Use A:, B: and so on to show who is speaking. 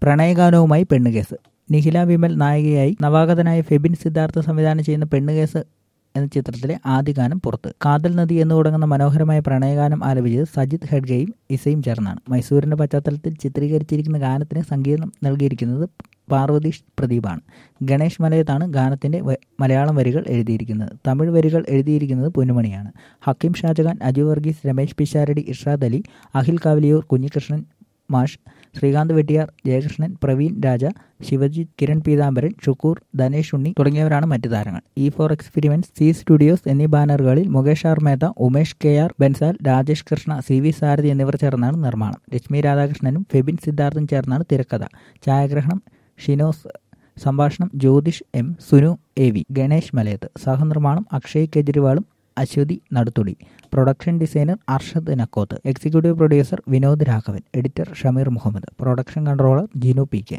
A: പ്രണയഗാനവുമായി പെണ്ണുകേസ് നിഖില വിമൽ നായികയായി നവാഗതനായ ഫെബിൻ സിദ്ധാർത്ഥ സംവിധാനം ചെയ്യുന്ന പെണ്ണുകേസ് എന്ന ചിത്രത്തിലെ ആദ്യ ഗാനം പുറത്ത് കാതൽ നദി എന്ന് തുടങ്ങുന്ന മനോഹരമായ പ്രണയഗാനം ആലപിച്ചത് സജിത് ഹെഡ്ഗയും ഇസയും ചേർന്നാണ് മൈസൂരിന്റെ പശ്ചാത്തലത്തിൽ ചിത്രീകരിച്ചിരിക്കുന്ന ഗാനത്തിന് സംഗീതം നൽകിയിരിക്കുന്നത് പാർവതീഷ് പ്രദീപാണ് ഗണേഷ് മലയത്താണ് ഗാനത്തിന്റെ മലയാളം വരികൾ എഴുതിയിരിക്കുന്നത് തമിഴ് വരികൾ എഴുതിയിരിക്കുന്നത് പൊന്നുമണിയാണ് ഹക്കീം ഷാജഹാൻ അജു വർഗീസ് രമേശ് പിഷാരടി ഇർഷാദ് അലി അഖിൽ കാവലിയൂർ കുഞ്ഞികൃഷ്ണൻ മാഷ് ശ്രീകാന്ത് വെട്ടിയാർ ജയകൃഷ്ണൻ പ്രവീൺ രാജ ശിവജിത്ത് കിരൺ പീതാംബരൻ ഷുക്കൂർ ധനേഷ് ഉണ്ണി തുടങ്ങിയവരാണ് മറ്റു താരങ്ങൾ E four experiments C studios എന്നീ ബാനറുകളിൽ Mukesh R Mehta Umesh K R Bansal Rajesh Krishna C V Sarathi എന്നിവർ ചേർന്നാണ് നിർമ്മാണം ലക്ഷ്മി രാധാകൃഷ്ണനും ഫെബിൻ സിദ്ധാർത്ഥും ചേർന്നാണ് തിരക്കഥ ഛായാഗ്രഹണം ഷിനോസ് സംഭാഷണം Jyothish M Sunu A V Ganesh Malayath സഹനിർമ്മാണം അക്ഷയ് കെജ്രിവാളും Aswathy Naduthudi production designer Arshad Nakkoth executive producer Vinod Raghavan editor Shameer Muhammed production controller Jinu P K